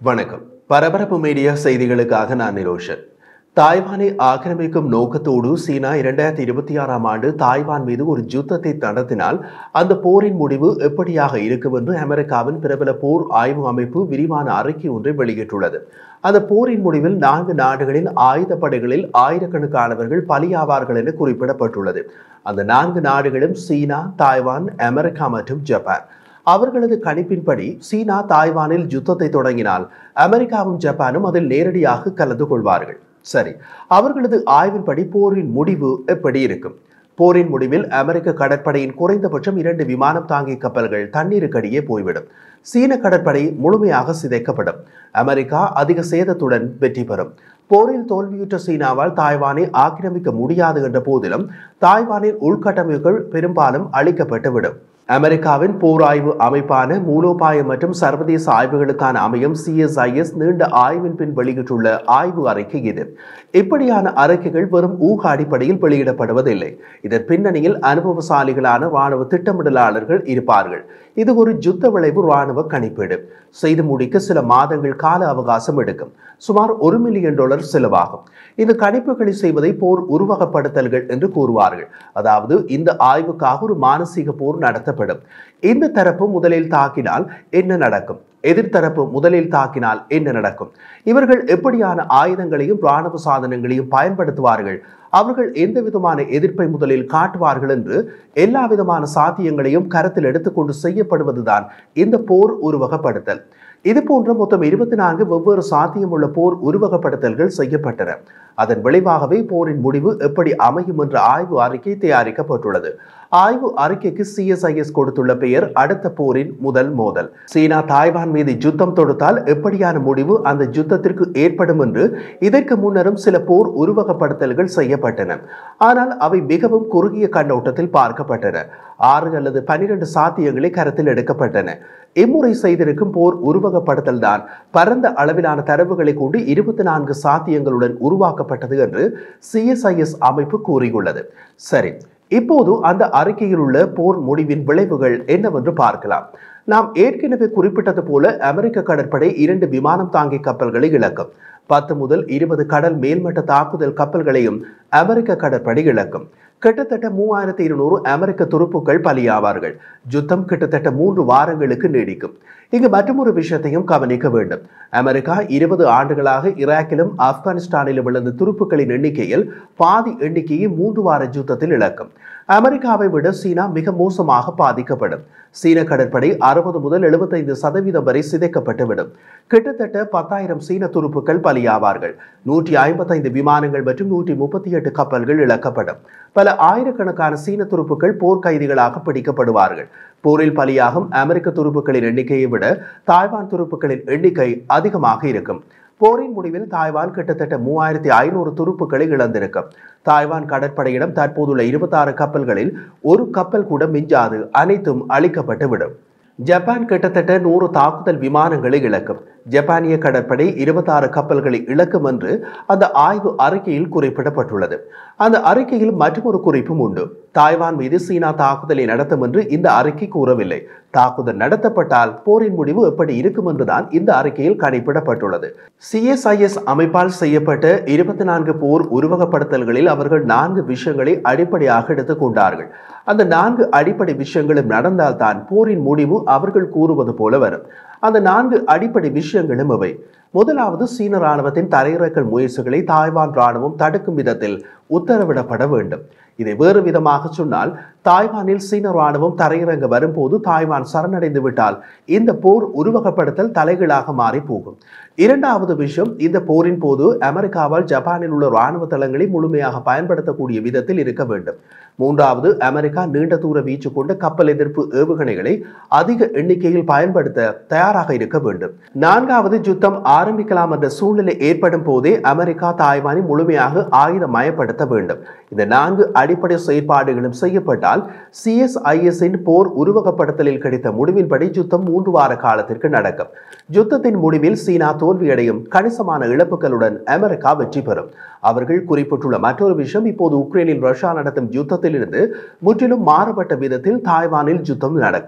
வணக்கம் பரபரப்பு மீடியா செய்திகளுக்காக நான் நிரோஷன் தாய்வானை ஆக்கிரமிக்கும் நோக்கத்தோடு சீனா இரண்டாயிரத்தி இருபத்தி ஆறாம் ஆண்டு தாய்வான் மீது ஒரு யுத்தத்தை நடத்தினால் அந்த போரின் முடிவு எப்படியாக இருக்கும் என்று அமெரிக்காவின் பிரபல போர் ஆய்வு அமைப்பு விரிவான அறிக்கை ஒன்றை வெளியிட்டுள்ளது அந்த போரின் முடிவில் நான்கு நாடுகளின் ஆயுத படைகளில் ஆயிரக்கணக்கானவர்கள் பலியாவார்கள் என குறிப்பிடப்பட்டுள்ளது அந்த நான்கு நாடுகளும் சீனா தாய்வான் அமெரிக்கா மற்றும் ஜப்பான் அவர்களது கணிப்பின்படி சீனா தாய்வானில் யுத்தத்தை தொடங்கினால் அமெரிக்காவும் ஜப்பானும் அதில் நேரடியாக கலந்து கொள்வார்கள் சரி அவர்களது ஆய்வின்படி போரின் முடிவு எப்படி இருக்கும் போரின் முடிவில் அமெரிக்க கடற்படையின் குறைந்தபட்சம் இரண்டு விமானம் தாங்கிய கப்பல்கள் தண்ணீருக்கடியே போய்விடும் சீன கடற்படை முழுமையாக சிதைக்கப்படும் அமெரிக்கா அதிக சேதத்துடன் வெற்றி பெறும் போரில் தோல்வியுற்ற சீனாவால் தாய்வானை ஆக்கிரமிக்க முடியாது என்ற போதிலும் தாய்வானின் உள்கட்டமைப்புகள் பெரும்பாலும் அழிக்கப்பட்டுவிடும் அமெரிக்காவின் போர் ஆய்வு அமைப்பான மூலோபாயம் மற்றும் சர்வதேச ஆய்வுகளுக்கான அமையம் சிஎஸ்ஐஎஸ் நீண்ட ஆய்வின் பின் வெளியிட்டுள்ள ஆய்வு அறிக்கை இது இப்படியான அறிக்கைகள் வெறும் ஊக அடிப்படையில் வெளியிடப்படுவதில்லை இதன் பின்னணியில் அனுபவசாலிகளான ராணுவ திட்டமிடலாளர்கள் இருப்பார்கள் இது ஒரு யுத்த விளைவு ராணுவ கணிப்பீடு செய்து முடிக்க சில மாதங்கள் கால அவகாசம் எடுக்கும் சுமார் ஒரு மில்லியன் டாலர் செலவாகும் இந்த கணிப்புகளை செய்வதை போர் உருவகப்படுத்தல்கள் என்று கூறுவார்கள் அதாவது இந்த ஆய்வுக்காக ஒரு மானசீக போர் நடத்தப்படும் இந்த தரப்பு முதலில் தாக்கினால் என்ன நடக்கும் எதிர்த்தரப்பு முதலில் தாக்கினால் என்ன நடக்கும் இவர்கள் எப்படியான ஆயுதங்களையும் ராணுவ சாதனங்களையும் பயன்படுத்துவார்கள் அவர்கள் எந்த விதமான எதிர்ப்பை முதலில் காட்டுவார்கள் என்று எல்லா விதமான சாத்தியங்களையும் கருத்தில் எடுத்துக்கொண்டு செய்யப்படுவதுதான் இந்த போர் உருவகப்படுத்தல் இது போன்ற மொத்தம் இருபத்தி நான்கு வெவ்வேறு சாத்தியமுள்ள போர் உருவகப்படுத்தல்கள் செய்யப்பட்டன அதன் விளைவாகவே போரின் முடிவு எப்படி அமையும் என்ற ஆய்வு அறிக்கை தயாரிக்கப்பட்டுள்ளது ஆய்வு அறிக்கைக்கு சிஎஸ்ஐஎஸ் கொடுத்துள்ள பெயர் அடுத்த போரின் முதல் மோதல் சீனா தாய்வான் மீது யுத்தம் தொடுத்தால் எப்படியான முடிவு அந்த யுத்தத்திற்கு ஏற்படும் என்று இதற்கு முன்னரும் சில போர் உருவகப்படுத்தல்கள் செய்யப்பட்டன ஆனால் அவை மிகவும் குறுகிய கண்ணோட்டத்தில் பார்க்கப்பட்டன ஆறு அல்லது பனிரெண்டு சாத்தியங்களே கருத்தில் எடுக்கப்பட்டன இம்முறை செய்திருக்கும் போர் உருவகப்படுத்தல் தான் பரந்த அளவிலான தரவுகளை கொண்டு இருபத்தி நான்கு சாத்தியங்களுடன் உருவாக்கப்பட்டது என்று சிஎஸ்ஐஎஸ் அமைப்பு கூறியுள்ளது சரி இப்போது அந்த அறிக்கையில் உள்ள போர் முடிவின் விளைவுகள் என்னவென்று பார்க்கலாம் நாம் ஏற்கனவே குறிப்பிட்டது போல அமெரிக்க கடற்படை இரண்டு விமானம் தாங்கி கப்பல்களை இழக்கும் பத்து முதல் இருபது கடல் மேல்மட்ட தாக்குதல் கப்பல்களையும் அமெரிக்க கடற்படை இழக்கும் கிட்டத்தட்ட மூவாயிரத்தி இருநூறு அமெரிக்க துருப்புக்கள் பலியாவார்கள் யுத்தம் கிட்டத்தட்ட மூன்று வாரங்களுக்கு நீடிக்கும் இங்கு மற்றொரு விஷயத்தையும் கவனிக்க வேண்டும் அமெரிக்கா இருபது ஆண்டுகளாக ஈராக்கிலும் ஆப்கானிஸ்தானிலும் விழுந்த துருப்புக்களின் எண்ணிக்கையில் பாதி எண்ணிக்கையை மூன்று வார யுத்தத்தில் இழக்கும் அமெரிக்காவை விட சீனா மிக மோசமாக பாதிக்கப்படும் சீன கடற்படை அறுபது முதல் எழுபத்தைந்து சதவீதம் வரை சிதைக்கப்பட்டுவிடும் கிட்டத்தட்ட பத்தாயிரம் சீன துருப்புக்கள் பலியாவார்கள் நூற்றி ஐம்பத்தைந்து விமானங்கள் மற்றும் நூற்றி முப்பத்தி எட்டு கப்பல்கள் இழக்கப்படும் பல ஆயிரக்கணக்கான சீன துருப்புக்கள் போர்க்கைதிகளாக பிடிக்கப்படுவார்கள் போரில் பலியாகும் அமெரிக்க துருப்புக்களின் எண்ணிக்கையை விட தாய்வான் துருப்புக்களின் எண்ணிக்கை அதிகமாக இருக்கும் போரின் முடிவில் தாய்வான் கிட்டத்தட்ட மூவாயிரத்தி ஐநூறு துருப்புக்களை இழந்திருக்கும் தாய்வான் கடற்படையிடம் தற்போதுள்ள இருபத்தாறு கப்பல்களில் ஒரு கப்பல் கூட மிஞ்சாது அனைத்தும் அழிக்கப்பட்டு விடும் ஜப்பான் கிட்டத்தட்ட நூறு தாக்குதல் விமானங்களை இழக்கும் ஜப்பானிய கடற்படை இருபத்தாறு கப்பல்களை இழக்கும் என்று அந்த ஆய்வு அறிக்கையில் குறிப்பிடப்பட்டுள்ளது அந்த அறிக்கையில் மற்றொரு குறிப்பும் உண்டு தாய்வான் மீது சீனா தாக்குதலை நடத்தும் என்று இந்த அறிக்கை கூறவில்லை தாக்குதல் நடத்தப்பட்டால் போரின் முடிவு எப்படி இருக்கும் என்றுதான் இந்த அறிக்கையில் கணிப்பிடப்பட்டுள்ளது சிஎஸ்ஐஎஸ் அமைப்பால் செய்யப்பட்ட இருபத்தி நான்கு போர் உருவகப்படுத்தல்களில் அவர்கள் நான்கு விஷயங்களை அடிப்படையாக எடுத்துக் கொண்டார்கள் அந்த நான்கு அடிப்படை விஷயங்களும் நடந்தால்தான் போரின் முடிவு அவர்கள் கூறுவது போல வரும் அந்த நான்கு அடிப்படை விஷயங்களும் அவை முதலாவது சீன ராணுவத்தின் தரையிறக்கல் முயற்சிகளை தாய்வான் ராணுவம் தடுக்கும் விதத்தில் உத்தரவிடப்பட வேண்டும் இதை வேறு விதமாக சொன்னால் தாய்வானில் சீன ராணுவம் தரையிறங்க வரும்போது தாய்வான் சரணடைந்து விட்டால் இந்த போர் உருவகப்படுத்தல் தலைகீழாக மாறி போகும் இரண்டாவது விஷயம் இந்த போரின் போது அமெரிக்காவால் ஜப்பானில் உள்ள ராணுவ தளங்களை முழுமையாக பயன்படுத்தக்கூடிய விதத்தில் இருக்க வேண்டும் மூன்றாவது அமெரிக்கா நீண்ட தூர வீச்சு கொண்ட கப்பல் எதிர்ப்பு ஏவுகணைகளை அதிக எண்ணிக்கையில் பயன்படுத்த தயாராக இருக்க வேண்டும் நான்காவது யுத்தம் ஆரம்பிக்கலாம் என்ற சூழ்நிலை ஏற்படும் போதே அமெரிக்கா தாய்வானை முழுமையாக ஆயுதமயப்படுத்த வேண்டும் இந்த நான்கு அடிப்படை செயற்பாடுகளும் செய்யப்பட்டால் சிஎஸ்ஐஎஸ்இன் போர் உருவகப்படுத்தலில் கிடைத்த முடிவின்படி யுத்தம் மூன்று வார காலத்திற்கு நடக்கும் யுத்தத்தின் முடிவில் சீனா தோல்வியடையும் கணிசமான இழப்புகளுடன் அமெரிக்கா வெற்றி பெறும் அவர்கள் குறிப்பிட்டுள்ள மற்றொரு விஷயம் இப்போது உக்ரைனில் ரஷ்யா நடத்தும் யுத்தத்திலிருந்து முற்றிலும் மாறுபட்ட விதத்தில் தாய்வானில் யுத்தம் நடக்கும்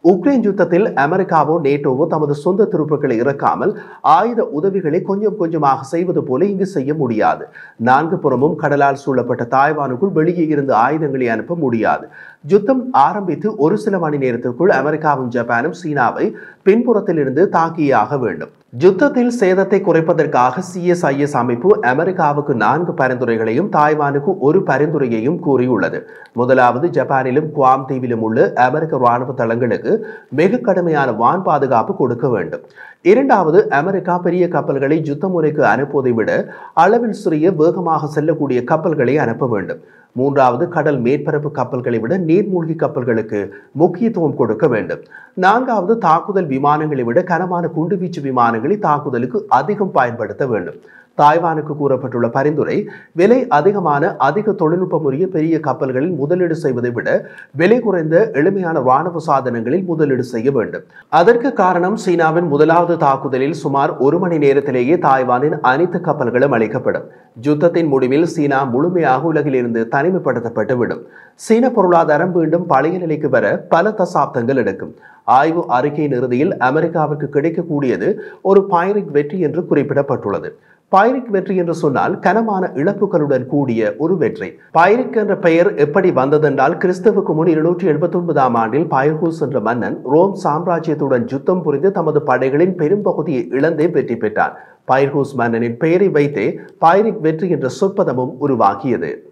உக்ரைன் யுத்தத்தில் அமெரிக்காவோ நேட்டோவோ தமது சொந்த துருப்புக்களை இறக்காமல் ஆயுத உதவிகளை கொஞ்சம் கொஞ்சமாக செய்வது போல இங்கு செய்ய முடியாது நான்கு புறமும் கடலால் சூழப்பட்ட தாய்வானுக்குள் வெளியே இருந்து ஆயுதங்களை அனுப்ப முடியாது யுத்தம் ஆரம்பித்து ஒரு சில மணி நேரத்திற்குள் அமெரிக்காவும் ஜப்பானும் சீனாவை பின்புறத்தில் இருந்து தாக்கியாக வேண்டும் யுத்தத்தில் சேதத்தை குறைப்பதற்காக சிஎஸ்ஐஎஸ் அமைப்பு அமெரிக்காவுக்கு நான்கு பரிந்துரைகளையும் தாய்வானுக்கு ஒரு பரிந்துரையையும் கூறியுள்ளது முதலாவது ஜப்பானிலும் குவாம் தீவிலும் உள்ள அமெரிக்க ராணுவ தளங்களுக்கு மிக கடுமையான வான் பாதுகாப்பு கொடுக்க வேண்டும் இரண்டாவது அமெரிக்கா பெரிய கப்பல்களை யுத்த முறைக்கு அனுப்புவதை விட அளவில் சிறிய வேகமாக செல்லக்கூடிய கப்பல்களை அனுப்ப வேண்டும் மூன்றாவது கடல் மேற்பரப்பு கப்பல்களை விட நீர்மூழ்கி கப்பல்களுக்கு முக்கியத்துவம் கொடுக்க வேண்டும் நான்காவது தாக்குதல் விமானங்களை விட கனமான குண்டுவீச்சு விமானங்களை தாக்குதலுக்கு அதிகம் பயன்படுத்த வேண்டும் தாய்வானுக்கு கூறப்பட்டுள்ள பரிந்துரை விலை அதிகமான அதிக தொழில்நுட்பமுறைய பெரிய கப்பல்களில் முதலீடு செய்வதை விட விலை குறைந்த எளிமையான ராணுவ சாதனங்களில் முதலீடு செய்ய வேண்டும் அதற்கு காரணம் சீனாவின் முதலாவது தாக்குதலில் சுமார் ஒரு மணி நேரத்திலேயே தாய்வானின் அனைத்து கப்பல்களும் அளிக்கப்படும் யுத்தத்தின் முடிவில் சீனா முழுமையாக உலகிலிருந்து தனிமைப்படுத்தப்பட்டுவிடும் சீன பொருளாதாரம் மீண்டும் பழைய நிலைக்கு வர பல தசாப்தங்கள் எடுக்கும் ஆய்வு அறிக்கையின் இறுதியில் அமெரிக்காவிற்கு கிடைக்கக்கூடியது ஒரு பைரிக் வெற்றி என்று குறிப்பிடப்பட்டுள்ளது பைரிக் வெற்றி என்று சொன்னால் கனமான இழப்புகளுடன் கூடிய ஒரு வெற்றி பைரிக் என்ற பெயர் எப்படி வந்ததென்றால் கிறிஸ்தவுக்கு முன் இருநூற்றி எழுபத்தி ஒன்பதாம் ஆண்டில் பைர்ஹூஸ் என்ற மன்னன் ரோம் சாம்ராஜ்யத்துடன் யுத்தம் புரிந்து தமது படைகளின் பெரும்பகுதியை இழந்தே வெற்றி பெற்றார் பைர்ஹூஸ் மன்னனின் பெயரை வைத்தே பைரிக் வெற்றி என்ற சொற்பதமும் உருவாகியது